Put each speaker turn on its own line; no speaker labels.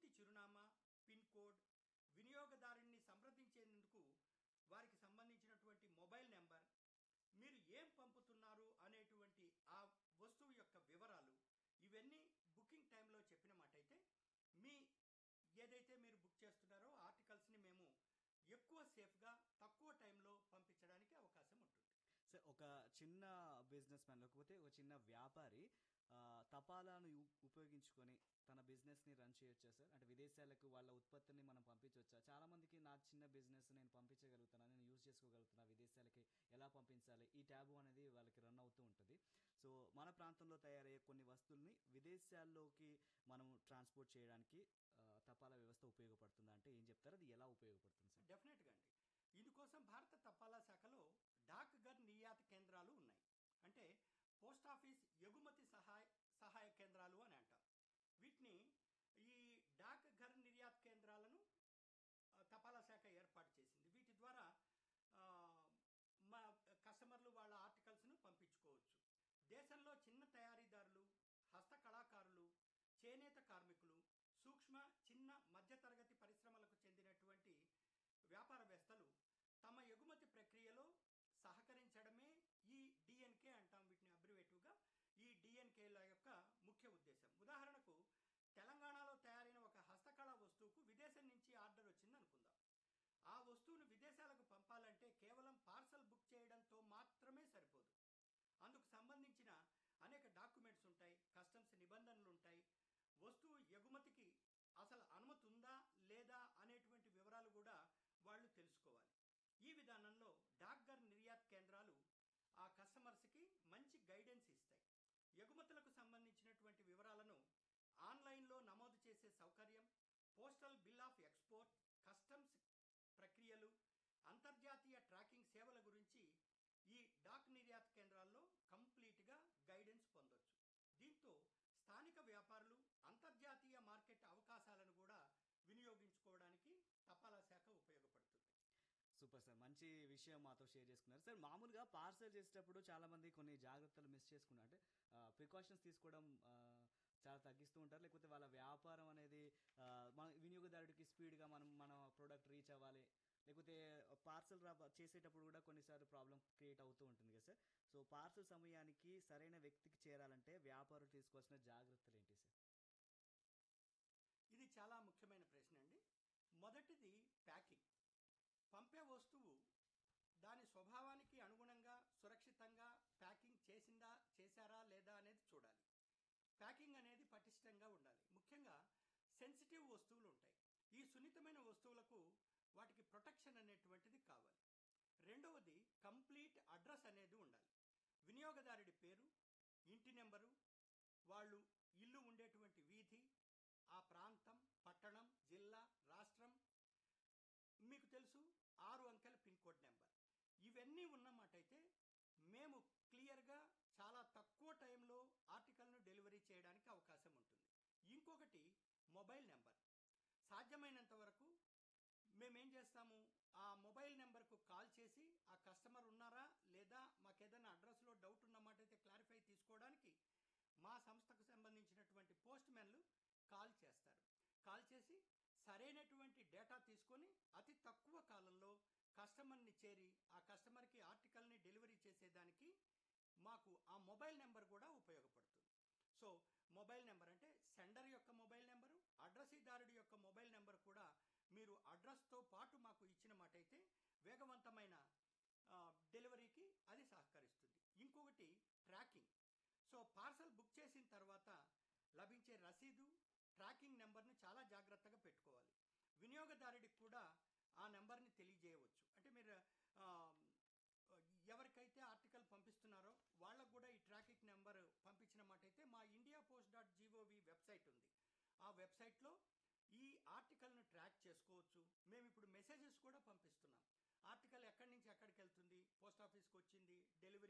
పూర్తి చిరునామా pin code వినియోగదారుని సంప్రదించేందుకు వారికి సంబంధించినటువంటి మొబైల్ నెంబర్ మీరు ఏం పంపుతున్నారు అనేటువంటి ఆ వస్తువు యొక్క వివరాలు ఇవన్నీ బుకింగ్ టైంలో చెప్పిన మాట అయితే మీ ఏదైతే మీరు బుక్ చేస్తున్నారో ఆర్టికల్స్ని మేము ఎక్కువ సేఫ్గా తక్కువ టైంలో పంపించడానికి అవకాశం ఉంటుంది
సార్ ఒక చిన్న బిజినెస్ మ్యాన్ లేకపోతే ఒక చిన్న వ్యాపారి ఆ, తపాలాను ఉ- ఉపయోగించుకొని తన బిజినెస్ని రన్ చేయొచ్చా సార్ అంటే విదేశాలకు వాళ్ళ ఉత్పత్తిని మనం పంపించవచ్చా చాలా మందికి నా చిన్న బిజినెస్ నేను పంపించగలుగుతాను నేను యూజ్ చేసుకోగలుగుతున్నా విదేశాలకి ఎలా పంపించాలి ఈ ట్యాబు అనేది వాళ్ళకి రన్ అవుతూ ఉంటుంది సో మన ప్రాంతంలో తయారయ్యే కొన్ని వస్తువుల్ని విదేశాల్లోకి మనం ట్రాన్స్పోర్ట్ చేయడానికి ఆ, తపాలా వ్యవస్థ ఉపయోగపడుతుందా అంటే ఏం చెప్తారు అది ఎలా ఉపయోగపడుతుంది సార్
డెఫినెట్గా అండి ఇందుకోసం భారత తపాలా శాఖలో డాక్ గర్ నిర్యాత కేంద్రాలు ఉన్నాయి అంటే పోస్ట్ ఆఫీస్ ఎగుమతి సహాయ సహాయ కేంద్రాలు అని అంటాం వీటిని ఈ డాక్ ఘర్ నిర్యాత్ కేంద్రాలను ఆ, తపాలా శాఖ ఏర్పాటు చేసింది వీటి ద్వారా ఆ, మా కస్టమర్లు వాళ్ళ ఆర్టికల్స్ను పంపించుకోవచ్చు దేశంలో చిన్న తయారీదారులు హస్త కళాకారులు చేనేత కార్మికులు సూక్ష్మ చిన్న మధ్యతరగతి పరిశ్రమలకు చెందినటువంటి వ్యాపారవేత్తలు తమ ఎగుమతి ప్రక్రియలో సహకరించడమే ఈ డిఎన్కే అంటాం వీటిని అబ్రివేటివ్గా ఈ డిఎన్కేల యొక్క ముఖ్య ఉద్దేశం ఉదాహరణకు తెలంగాణలో తయారైన ఒక హస్తకళా వస్తువుకు విదేశం నుంచి ఆర్డర్ వచ్చింది అనుకుందాం ఆ వస్తువును విదేశాలకు పంపాలంటే కేవలం పార్సల్ బుక్ చేయడంతో మాత్రమే సరిపోదు అందుకు సంబంధించిన అనేక డాక్యుమెంట్స్ ఉంటాయి కస్టమ్స్ నిబంధనలు ఉంటాయి వస్తువు ఎగుమతికి అసలు అనుమతి ఉందా లేదా అనేటువంటి వివరాలు కూడా వాళ్ళు తెలుసుకోవాలి ఈ విధానంలో డాక్గర్ నిర్యాత్ కేంద్రాలు ఆ కస్టమర్స్కి మంచి గైడెన్స్ ఇస్తాయి ఎగుమతులకు సంబంధించినటువంటి వివరాలను ఆన్లైన్లో నమోదు చేసే సౌకర్యం postal bill of export customs ప్రక్రియలు అంతర్జాతీయ ట్రాకింగ్ సేవల గురించి ఈ డాక్ నిర్యాత్ కేంద్రాల్లో కంప్లీట్గా గైడెన్స్ పొందొచ్చు దీంతో స్థానిక వ్యాపారులు అంతర్జాతీయ మార్కెట్ అవకాశాలను కూడా వినియోగించుకోవడానికి తపాలా శాఖ ఉపయోగపడుతుంది
సూపర్ సార్ మంచి విషయం మాతో షేర్ చేసుకున్నారు సార్ మామూలుగా పార్సల్ చేసేటప్పుడు చాలా మంది కొన్ని జాగ్రత్తలు మిస్ చేసుకున్నారు అంటే ప్రికాషన్స్ తీసుకోవడం ఆ, చాలా తగ్గిస్తూ ఉంటారు లేకపోతే వాళ్ళ వ్యాపారం అనేది ఆ, మన వినియోగదారుడికి స్పీడ్గా మనం మన ప్రోడక్ట్ రీచ్ అవ్వాలి లేకపోతే పార్సల్ రా చేసేటప్పుడు కూడా కొన్నిసార్లు ప్రాబ్లం క్రియేట్ అవుతూ ఉంటుంది కదా సార్ సో పార్సల్ సమయానికి సరైన వ్యక్తికి చేరాలంటే వ్యాపారులు తీసుకోవాల్సిన జాగ్రత్తలు ఏంటి సార్
ఇది చాలా ముఖ్యమైన ప్రశ్న అండి మొదటిది ప్యాకింగ్ పంపే వస్తువు దాని స్వభావానికి అనుగుణంగా సురక్షితంగా ప్యాకింగ్ చేసిందా చేశారా లేదా అనేది చూడాలి ప్యాకింగ్ అనేది పటిష్టంగా ఉండాలి ముఖ్యంగా సెన్సిటివ్ వస్తువులు ఉంటాయి ఈ సున్నితమైన వస్తువులకు వాటికి ప్రొటెక్షన్ అనేటువంటిది కావాలి రెండవది కంప్లీట్ అడ్రస్ అనేది ఉండాలి వినియోగదారుడి పేరు ఇంటి నెంబరు వాళ్ళు ఇల్లు ఉండేటువంటి వీధి ఆ ప్రాంతం పట్టణం జిల్లా రాష్ట్రం మీకు తెలుసు ఆరు అంకెల పిన్ కోడ్ నెంబర్ ఇవన్నీ ఉన్నమాట అయితే మేము క్లియర్గా చాలా తక్కువ టైంలో ఆర్టికల్ను డెలివరీ చేయడానికి అవకాశం ఉంటుంది ఇంకొకటి మొబైల్ నెంబర్ సాధ్యమైనంత వరకు మేమేం చేస్తాము ఆ మొబైల్ నెంబర్కు కాల్ చేసి ఆ కస్టమర్ ఉన్నారా లేదా మాకేదైనా అడ్రస్లో డౌట్ ఉన్నమాట అయితే క్లారిఫై తీసుకోవడానికి మా సంస్థకు సంబంధించినటువంటి పోస్ట్ మెన్లు కాల్ చేస్తారు కాల్ చేసి సరైనటువంటి డేటా తీసుకొని అతి తక్కువ కాలంలో కస్టమర్ని చేరి ఆ కస్టమర్కి ఆర్టికల్ని డెలివరీ చేసేదానికి మాకు ఆ మొబైల్ నెంబర్ కూడా ఉపయోగపడుతుంది సో మొబైల్ నెంబర్ అంటే సెండర్ యొక్క మొబైల్ నెంబరు అడ్రసీదారుడి యొక్క మొబైల్ నెంబర్ కూడా మీరు అడ్రస్తో పాటు మాకు ఇచ్చిన మాట అయితే వేగవంతమైన ఆ, డెలివరీకి అది సహకరిస్తుంది ఇంకొకటి ట్రాకింగ్ సో పార్సల్ బుక్ చేసిన తర్వాత లభించే రసీదు ట్రాకింగ్ నెంబర్ని చాలా జాగ్రత్తగా పెట్టుకోవాలి వినియోగదారుడికి కూడా ఆ నెంబర్ని తెలియజేయవచ్చు అంటే మీరు ఆ, ఎవరికైతే ఆర్టికల్ పంపిస్తున్నారో వాళ్ళకు కూడా ఈ ట్రాకింగ్ నెంబర్ పంపించిన మాట అయితే మా India post dot GOV website ఉంది ఆ వెబ్సైట్లో ఈ ఆర్టికల్ను ట్రాక్ చేసుకోవచ్చు మేము ఇప్పుడు మెసేజెస్ కూడా పంపిస్తున్నాం ఆర్టికల్ ఎక్కడి నుంచి ఎక్కడికి వెళ్తుంది పోస్ట్ ఆఫీస్కి వచ్చింది డెలివరీ